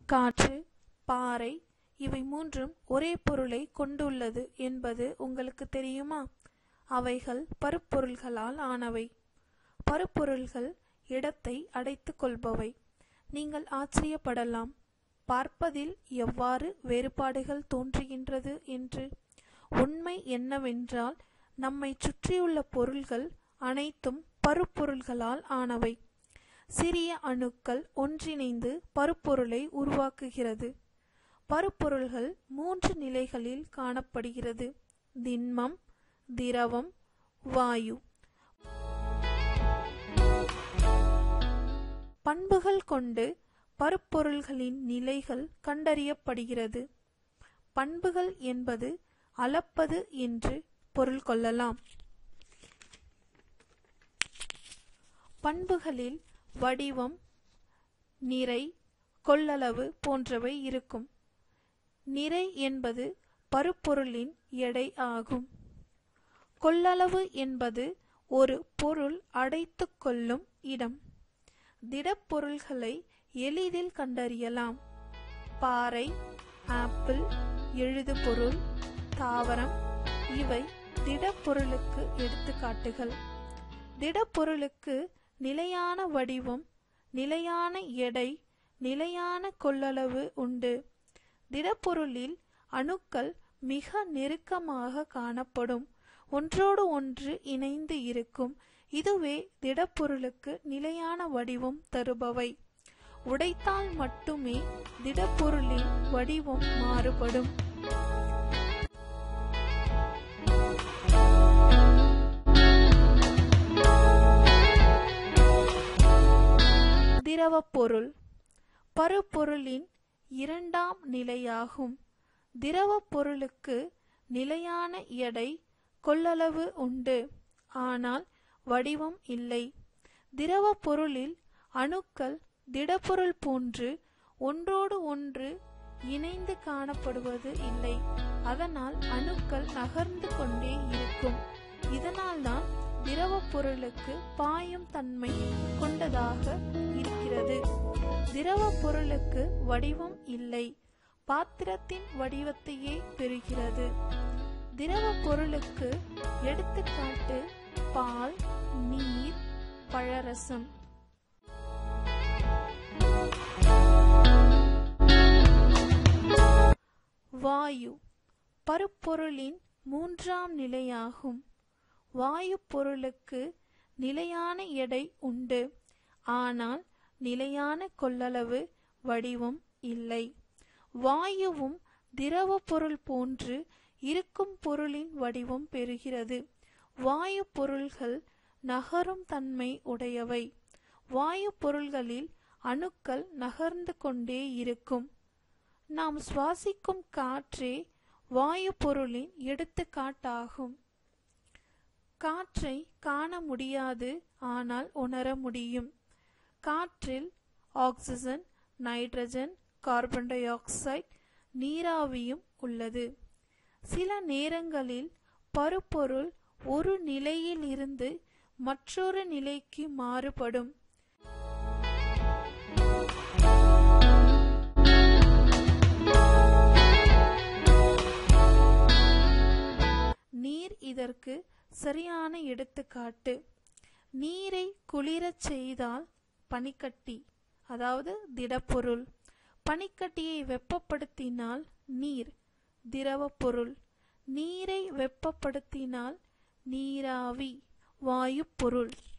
காற்று பாறை இவை மூன்றும் ஒரே பொருளை கொண்டுள்ளது என்பது உங்களுக்கு தெரியுமா அவைகள் பருப்பொருள்களால் ஆனவை பருப்பொருள்கள் இடத்தை அடைத்துக் கொள்பவை நீங்கள் ஆச்சரியப்படலாம் பார்ப்பதில் எவ்வாறு வேறுபாடுகள் தோன்றுகின்றது என்று உண்மை என்னவென்றால் நம்மை சுற்றியுள்ள பொருள்கள் அனைத்தும் பருப்பொருள்களால் ஆனவை சிறிய அணுக்கள் ஒன்றிணைந்து பருப்பொருளை உருவாக்குகிறது பருப்பொருள்கள் மூன்று நிலைகளில் காணப்படுகிறது திண்மம் திரவம் வாயு பண்புகள் கொண்டு பருப்பொருள்களின் நிலைகள் கண்டறியப்படுகிறது பண்புகள் என்பது அளப்பது என்று பொருள் கொள்ளலாம் பண்புகளில் வடிவம் நிறை கொள்ளளவு போன்றவை இருக்கும் நிறை என்பது பருப்பொருளின் எடை ஆகும் கொள்ளளவு என்பது ஒரு பொருள் அடைத்துக் கொள்ளும் இடம் திடப்பொருள்களை எளிதில் கண்டறியலாம் பாறை ஆப்பிள் எழுதுபொருள் தாவரம் இவை திடப்பொருளுக்கு எடுத்துக்காட்டுகள் திடப்பொருளுக்கு நிலையான வடிவம் நிலையான எடை நிலையான கொள்ளளவு உண்டு திடப்பொருளில் அணுக்கள் மிக நெருக்கமாக காணப்படும் ஒன்றோடு ஒன்று இணைந்து இருக்கும் இதுவே திடப்பொருளுக்கு நிலையான வடிவம் தருபவை உடைத்தால் மட்டுமே திடப்பொருளின் வடிவம் மாறுபடும் திரவப் பொருள் பருப்பொருளின் இரண்டாம் நிலையாகும் திரவப் பொருளுக்கு நிலையான எடை கொள்ளளவு உண்டு ஆனால் வடிவம் இல்லை திரவப் பொருளில் அணுக்கள் திடப்பொருள் போன்று ஒன்றோடு ஒன்று இணைந்து காணப்படுவது இல்லை அதனால் அணுக்கள் நகர்ந்து கொண்டே இருக்கும் இதனால்தான் திரவப் பொருளுக்கு பாயும் தன்மை கொண்டதாக இருக்கிறது திரவப் பொருளுக்கு வடிவம் இல்லை பாத்திரத்தின் வடிவத்தையே பெறுகிறது திரவ பொருளுக்கு எடுத்துக்காட்டு பால் நீர் பழரசம் வாயு பருப்பொருளின் மூன்றாம் நிலையாகும் வாயு பொருளுக்கு நிலையான எடை உண்டு ஆனால் நிலையான கொள்ளளவு வடிவம் இல்லை வாயுவும் திரவ பொருள் போன்று இருக்கும் பொருளின் வடிவம் பெறுகிறது வாயு பொருள்கள் நகரும் தன்மை உடையவை வாயு பொருள்களில் அணுக்கள் நகர்ந்து கொண்டே இருக்கும் நாம் சுவாசிக்கும் காற்றே வாயு பொருளின் எடுத்துக்காட்டாகும் காற்றை காண முடியாது ஆனால் உணர முடியும் காற்றில் oxygen nitrogen carbon dioxide நீராவியும் உள்ளது சில நேரங்களில் பருப்பொருள் ஒரு நிலையில் இருந்து மற்றொரு நிலைக்கு மாறுபடும் நீர் இதற்கு சரியான எடுத்துக்காட்டு நீரை குளிரச் செய்தால் பனிக்கட்டி அதாவது திடப்பொருள் பனிக்கட்டியை வெப்பப்படுத்தினால் நீர் திரவப் பொருள் நீரை வெப்பப்படுத்தினால் நீராவி வாயு பொருள்